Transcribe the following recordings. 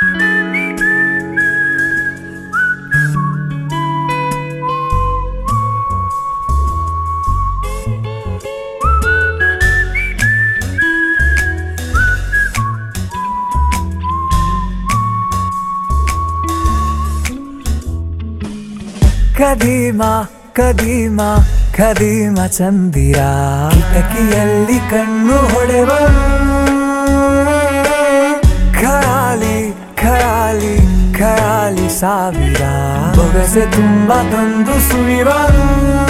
ಕದೀಮ ಕದೀಮ ಕದೀಮ ಚಂದಿರ ಕಿಟಕಿಯಲ್ಲಿ ಕಣ್ಣು ಹೊಡೆವನು ಖಯಾಲಿ ಖಯಾಲಿ ಖಯಾಲಿ ಸಾವಿರ ಬೊಗಸೆ ತುಂಬ ತಂದು ಸುಳಿವನು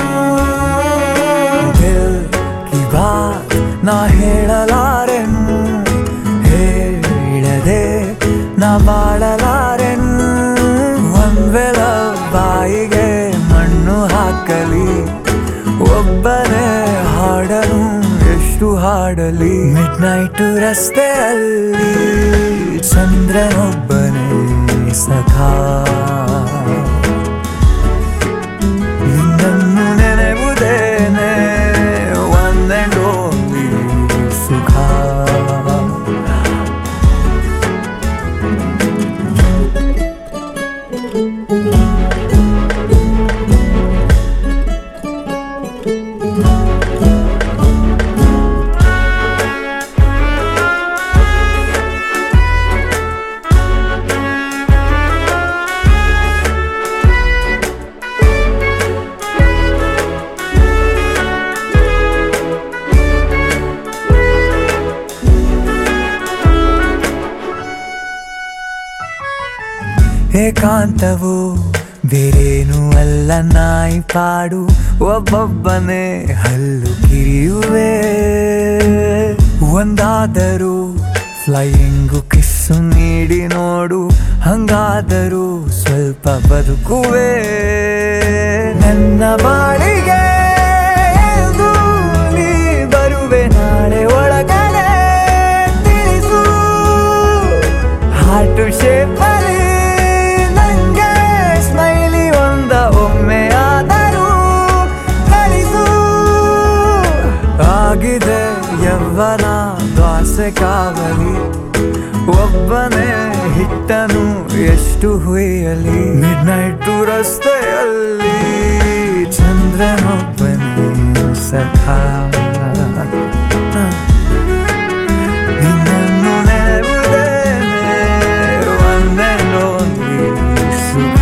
ದಿಲ್ ಕಿ ಬಾತ್ ನಾ ಹೇಳಲಾರೆನು ಹೇಳದೆ ನಾ ಬಾಳಲಾರೆನು ಒಂದ್ವೆಲ ಬಾಯಿಗೆ ಮಣ್ಣು ಹಾಕಲಿ ಒಬ್ಬನೇ ಹಾಡನು ಎಷ್ಟು ಹಾಡಲಿ ಮಿಡ್ ನೈಟ್ ರಸ್ತೆಯಲ್ಲಿ ಚಂದ್ರನೊಬ್ಬನೇ ಸಖಾ ನಿನ್ನನ್ನು ನೆನೆವುದೇನೆ ಒನ್ ಅಂಡ್ ಓನ್ಲಿ ಸುಖ ಏಕಾಂತವು ಬೇರೇನು ಅಲ್ಲ ನಾಯಿ ಪಾಡು ಒಬ್ಬೊಬ್ಬನೇ ಹಲ್ಲು ಕಿರಿಯುವೆ ಒಂದಾದರೂ ಫ್ಲೈಯಿಂಗು ಕಿಸ್ಸು ನೀಡಿ ನೋಡು ಹಂಗಾದರೂ ಸ್ವಲ್ಪ ಬದುಕುವೆ ನನ್ನ ಬಾಳಿಗೆ ಎಂದು ನೀ ಬರುವೆ ನಾಳೆ ಒಳಗಡೆ ತಿಳಿಸು ಹಾಟು ಶೇಪಲ್ಲಿ ನಂಗೆ ಸ್ಮೈಲಿ ಒಂದ ಒಮ್ಮೆ ಆದರೂ ಕಳಿಸು ಆಗಿದೆ ಯವ್ವನ ದ್ವಾಸೆ ಕಾವಲಿ ಒಬ್ಬನೇ ಹಿಟ್ಟನು ಎಷ್ಟು ಹುಯ್ಯಲಿ ಮಿಡ್ ನೈಟ್ ರಸ್ತೆಯಲ್ಲಿ ಚಂದ್ರನೊಬ್ಬನೇ ಸಖಾ ನಿನ್ನನ್ನು ನೆನೆವುದೇನೆ ಒಂದೇ lonely ಸುಖ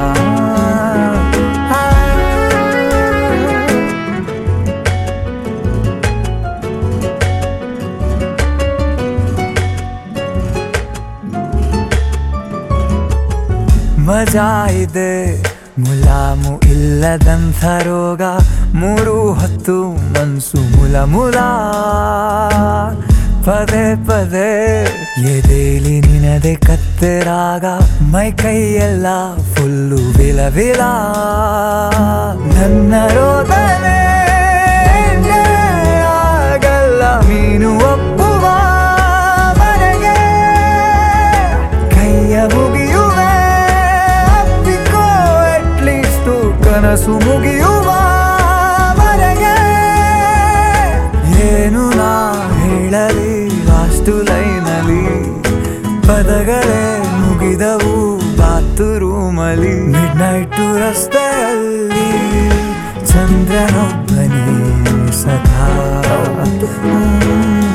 ಮಜಾ ಇದೆ ಮುಲಾಮು ಇಲ್ಲದಂಥ ರೋಗ ಮೂರು ಹೊತ್ತು ಮನ್ಸು ಮುಲ ಮುಲ ಪದೇ ಪದೇ ಎದೆಲಿ ನಿನದೆ ಕತ್ತೆರಾಗ ಮೈ ಕೈಯೆಲ್ಲ ಫುಲ್ಲು ವಿಲ ವಿಲ ನನ್ನ ರೋದನೆ ಆಗಲ್ಲ ನೀನು ಒಪ್ಪುವ ಮನೆಗೆ ಕೈಯ ಮುಗಿಯುವೆ ಅಪ್ಪಿಕೋ ಅಟ್ಲೀಸ್ಟು ಕನಸು ಮುಗಿಯುವ ವರೆಗೆ ಏನು ನಾ ಹೇಳಲಿ ಲಾಸ್ಟು ಲೈನಲ್ಲಿ ಪದಗಳೇ ಮುಗಿದವು ಬಾತು ರೂಮಲ್ಲಿ ಮಿಡ್ ನೈಟು ರಸ್ತೆಯಲ್ಲಿ ಚಂದ್ರನೊಬ್ಬನೇ ಸಖಾ ಹ್ಮ್.